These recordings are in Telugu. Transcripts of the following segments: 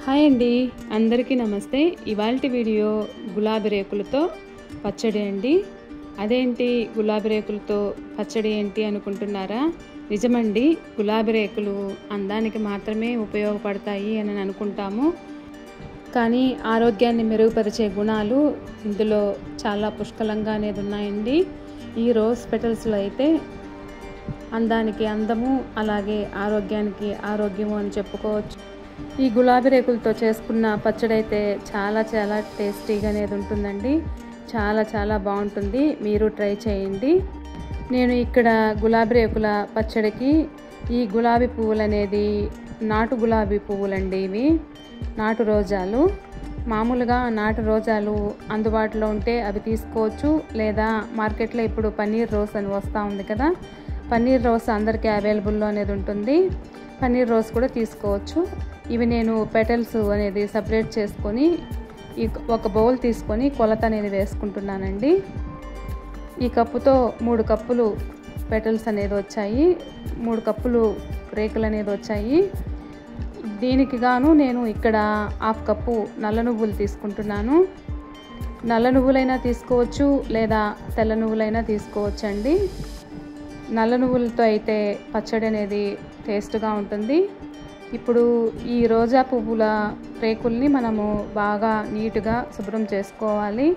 హాయ్ అండి అందరికీ నమస్తే ఇవాళ వీడియో గులాబీ రేకులతో పచ్చడి అండి అదేంటి గులాబీ రేకులతో పచ్చడి ఏంటి అనుకుంటున్నారా నిజమండి గులాబీ రేకులు అందానికి మాత్రమే ఉపయోగపడతాయి అని అనుకుంటాము కానీ ఆరోగ్యాన్ని మెరుగుపరిచే గుణాలు ఇందులో చాలా పుష్కలంగా అనేది ఉన్నాయండి ఈ రోజ్ పెటల్స్లో అయితే అందానికి అందము అలాగే ఆరోగ్యానికి ఆరోగ్యము అని చెప్పుకోవచ్చు ఈ గులాబీ రేకులతో చేసుకున్న పచ్చడి అయితే చాలా చాలా టేస్టీగా అనేది ఉంటుందండి చాలా చాలా బాగుంటుంది మీరు ట్రై చేయండి నేను ఇక్కడ గులాబీ రేకుల పచ్చడికి ఈ గులాబీ పువ్వులు అనేది నాటు గులాబీ పువ్వులండి ఇవి నాటు రోజాలు మామూలుగా నాటు రోజాలు అందుబాటులో ఉంటే అవి తీసుకోవచ్చు లేదా మార్కెట్లో ఇప్పుడు పన్నీర్ రోస్ అని వస్తూ ఉంది కదా పన్నీర్ రోస్ అందరికీ అవైలబుల్లో అనేది ఉంటుంది పన్నీర్ రోస్ కూడా తీసుకోవచ్చు ఇవి నేను పెటల్స్ అనేది సపరేట్ చేసుకొని ఈ ఒక బౌల్ తీసుకొని కొలత అనేది వేసుకుంటున్నానండి ఈ కప్పుతో మూడు కప్పులు పెటల్స్ అనేది వచ్చాయి మూడు కప్పులు రేకులు అనేది వచ్చాయి దీనికి గాను నేను ఇక్కడ హాఫ్ కప్పు నల్ల నువ్వులు తీసుకుంటున్నాను నల్ల నువ్వులైనా తీసుకోవచ్చు లేదా తెల్ల నువ్వులైనా తీసుకోవచ్చు అండి నల్ల నువ్వులతో అయితే పచ్చడి అనేది టేస్ట్గా ఉంటుంది ఇప్పుడు ఈ రోజా పువ్వుల రేకుల్ని మనము బాగా నీట్గా శుభ్రం చేసుకోవాలి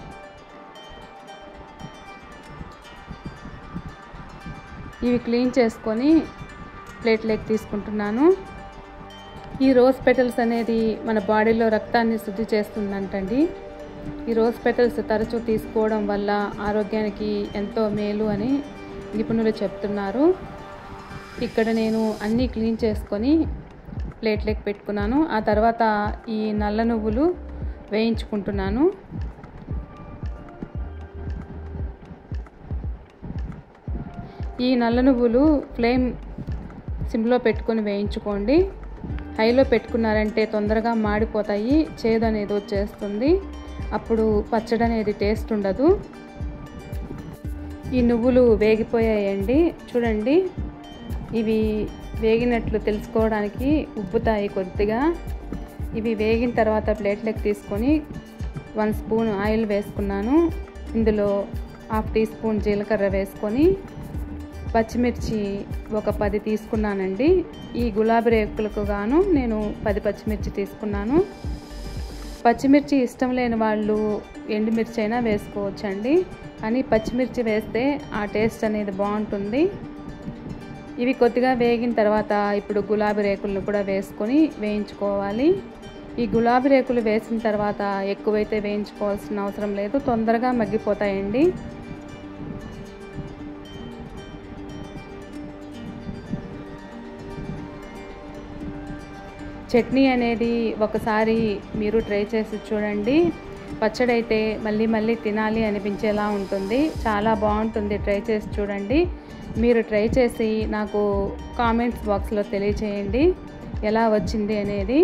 ఇవి క్లీన్ చేసుకొని ప్లేట్లోకి తీసుకుంటున్నాను ఈ రోజ్ పెటల్స్ అనేది మన బాడీలో రక్తాన్ని శుద్ధి చేస్తుందంటండి ఈ రోజ్ పెటల్స్ తరచూ తీసుకోవడం వల్ల ఆరోగ్యానికి ఎంతో మేలు అని నిపుణులు చెప్తున్నారు ఇక్కడ నేను అన్నీ క్లీన్ చేసుకొని ప్లేట్లోకి పెట్టుకున్నాను ఆ తర్వాత ఈ నల్ల నువ్వులు వేయించుకుంటున్నాను ఈ నల్ల నువ్వులు ఫ్లేమ్ సిమ్లో పెట్టుకొని వేయించుకోండి హైలో పెట్టుకున్నారంటే తొందరగా మాడిపోతాయి చేదు అనేది వచ్చేస్తుంది అప్పుడు పచ్చడి అనేది టేస్ట్ ఉండదు ఈ నువ్వులు వేగిపోయాయండి చూడండి ఇవి వేగినట్లు తెలుసుకోవడానికి ఉబ్బుతాయి కొద్దిగా ఇవి వేగిన తర్వాత ప్లేట్లోకి తీసుకొని వన్ స్పూన్ ఆయిల్ వేసుకున్నాను ఇందులో హాఫ్ టీ స్పూన్ జీలకర్ర వేసుకొని పచ్చిమిర్చి ఒక పది తీసుకున్నానండి ఈ గులాబీ రేకులకు గాను నేను పది పచ్చిమిర్చి తీసుకున్నాను పచ్చిమిర్చి ఇష్టం లేని వాళ్ళు ఎండుమిర్చి అయినా వేసుకోవచ్చండి కానీ పచ్చిమిర్చి వేస్తే ఆ టేస్ట్ అనేది బాగుంటుంది ఇవి కొద్దిగా వేగిన తర్వాత ఇప్పుడు గులాబీ రేకులను కూడా వేసుకొని వేయించుకోవాలి ఈ గులాబీ రేకులు వేసిన తర్వాత ఎక్కువైతే వేయించుకోవాల్సిన అవసరం లేదు తొందరగా మగ్గిపోతాయండి చట్నీ అనేది ఒకసారి మీరు ట్రై చేసి చూడండి పచ్చడి అయితే మళ్ళీ మళ్ళీ తినాలి అనిపించేలా ఉంటుంది చాలా బాగుంటుంది ట్రై చేసి చూడండి మీరు ట్రై చేసి నాకు కామెంట్స్ బాక్స్లో తెలియచేయండి ఎలా వచ్చింది అనేది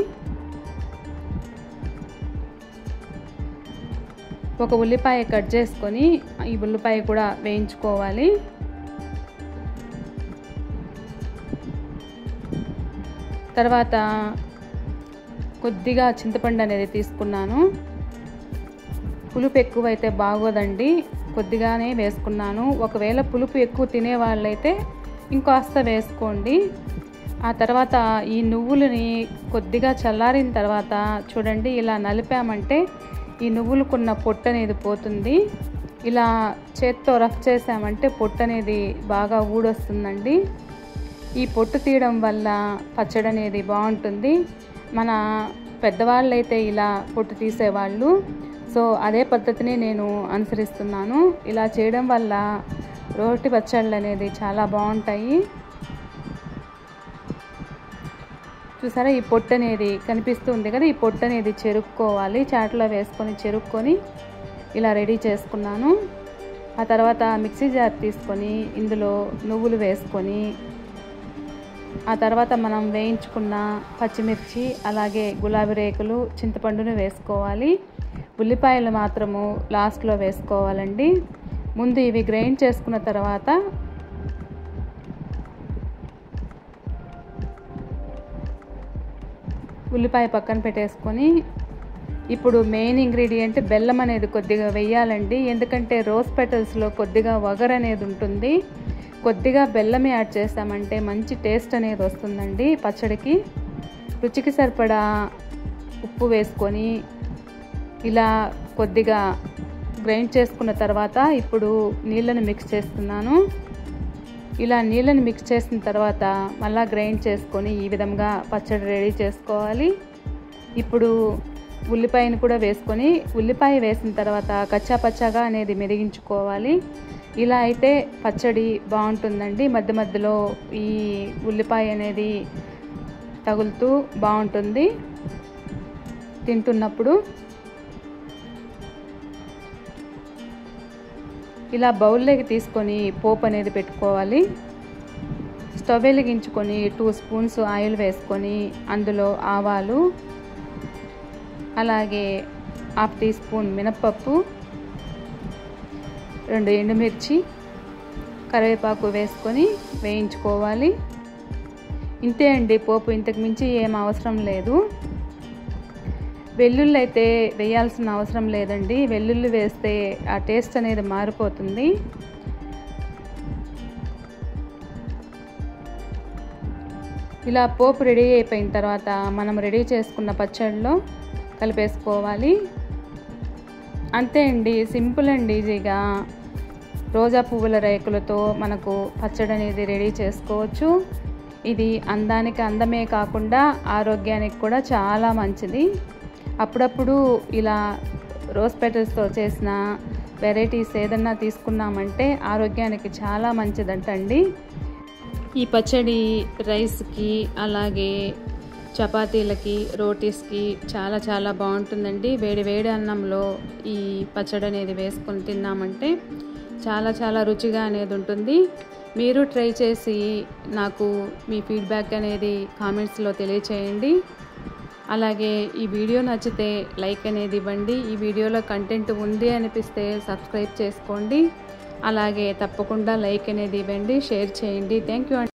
ఒక ఉల్లిపాయ కట్ చేసుకొని ఈ ఉల్లిపాయ కూడా వేయించుకోవాలి తర్వాత కొద్దిగా చింతపండు అనేది తీసుకున్నాను పులుపు ఎక్కువైతే బాగోదండి కొద్దిగానే వేసుకున్నాను ఒకవేళ పులుపు ఎక్కువ తినే వాళ్ళైతే ఇంకాస్త వేసుకోండి ఆ తర్వాత ఈ నువ్వులని కొద్దిగా చల్లారిన తర్వాత చూడండి ఇలా నలిపామంటే ఈ నువ్వులకున్న పొట్టు అనేది పోతుంది ఇలా చేత్తో రఫ్ చేసామంటే పొట్టు అనేది బాగా ఊడొస్తుందండి ఈ పొట్టు తీయడం వల్ల పచ్చడి అనేది బాగుంటుంది మన పెద్దవాళ్ళు అయితే ఇలా పొట్టు తీసేవాళ్ళు సో అదే పద్ధతిని నేను అనుసరిస్తున్నాను ఇలా చేయడం వల్ల రోటి పచ్చళ్ళు అనేది చాలా బాగుంటాయి చూసారా ఈ పొట్టు అనేది కనిపిస్తుంది కదా ఈ పొట్టు అనేది చెరుక్కోవాలి చాట్లో వేసుకొని చెరుక్కొని ఇలా రెడీ చేసుకున్నాను ఆ తర్వాత మిక్సీ జార్ తీసుకొని ఇందులో నువ్వులు వేసుకొని ఆ తర్వాత మనం వేయించుకున్న పచ్చిమిర్చి అలాగే గులాబీ రేకులు చింతపండును వేసుకోవాలి ఉల్లిపాయలు మాత్రము లాస్ట్లో వేసుకోవాలండి ముందు ఇవి గ్రైండ్ చేసుకున్న తర్వాత ఉల్లిపాయ పక్కన పెట్టేసుకొని ఇప్పుడు మెయిన్ ఇంగ్రీడియంట్ బెల్లం అనేది కొద్దిగా వేయాలండి ఎందుకంటే రోజ్ పెటల్స్లో కొద్దిగా వగర్ అనేది ఉంటుంది కొద్దిగా బెల్లం యాడ్ చేస్తామంటే మంచి టేస్ట్ అనేది వస్తుందండి పచ్చడికి రుచికి సరిపడా ఉప్పు వేసుకొని ఇలా కొద్దిగా గ్రైండ్ చేసుకున్న తర్వాత ఇప్పుడు నీళ్ళని మిక్స్ చేస్తున్నాను ఇలా నీళ్ళని మిక్స్ చేసిన తర్వాత మళ్ళీ గ్రైండ్ చేసుకొని ఈ విధంగా పచ్చడి రెడీ చేసుకోవాలి ఇప్పుడు ఉల్లిపాయను కూడా వేసుకొని ఉల్లిపాయ వేసిన తర్వాత కచ్చా పచ్చాగా అనేది మెరిగించుకోవాలి ఇలా అయితే పచ్చడి బాగుంటుందండి మధ్య మధ్యలో ఈ ఉల్లిపాయ అనేది తగులుతూ బాగుంటుంది తింటున్నప్పుడు ఇలా బౌల్లోకి తీసుకొని పోపు అనేది పెట్టుకోవాలి స్టవ్ వెలిగించుకొని టూ స్పూన్స్ ఆయిల్ వేసుకొని అందులో ఆవాలు అలాగే హాఫ్ టీ స్పూన్ మినప్పప్పు రెండు ఎండుమిర్చి కరివేపాకు వేసుకొని వేయించుకోవాలి ఇంతే అండి పోపు ఇంతకు మించి ఏం అవసరం లేదు వెల్లుల్లి అయితే వేయాల్సిన అవసరం లేదండి వెల్లుల్లి వేస్తే ఆ టేస్ట్ అనేది మారిపోతుంది ఇలా పోపు రెడీ అయిపోయిన తర్వాత మనం రెడీ చేసుకున్న పచ్చడిలో కలిపేసుకోవాలి అంతే అండి సింపుల్ అండ్ ఈజీగా రోజా పువ్వుల రేకులతో మనకు పచ్చడి అనేది రెడీ చేసుకోవచ్చు ఇది అందానికి అందమే కాకుండా ఆరోగ్యానికి కూడా చాలా మంచిది అప్పుడప్పుడు ఇలా రోజ్ పెటల్స్తో చేసిన వెరైటీస్ ఏదన్నా తీసుకున్నామంటే ఆరోగ్యానికి చాలా మంచిదంటండి ఈ పచ్చడి రైస్కి అలాగే చపాతీలకి రోటీస్కి చాలా చాలా బాగుంటుందండి వేడి వేడి అన్నంలో ఈ పచ్చడి అనేది వేసుకొని తిన్నామంటే చాలా చాలా రుచిగా అనేది ఉంటుంది మీరు ట్రై చేసి నాకు మీ ఫీడ్బ్యాక్ అనేది కామెంట్స్లో తెలియచేయండి అలాగే ఈ వీడియో నచ్చితే లైక్ అనేది ఇవ్వండి ఈ వీడియోలో కంటెంట్ ఉంది అనిపిస్తే సబ్స్క్రైబ్ చేసుకోండి అలాగే తప్పకుండా లైక్ అనేది ఇవ్వండి షేర్ చేయండి థ్యాంక్ యూ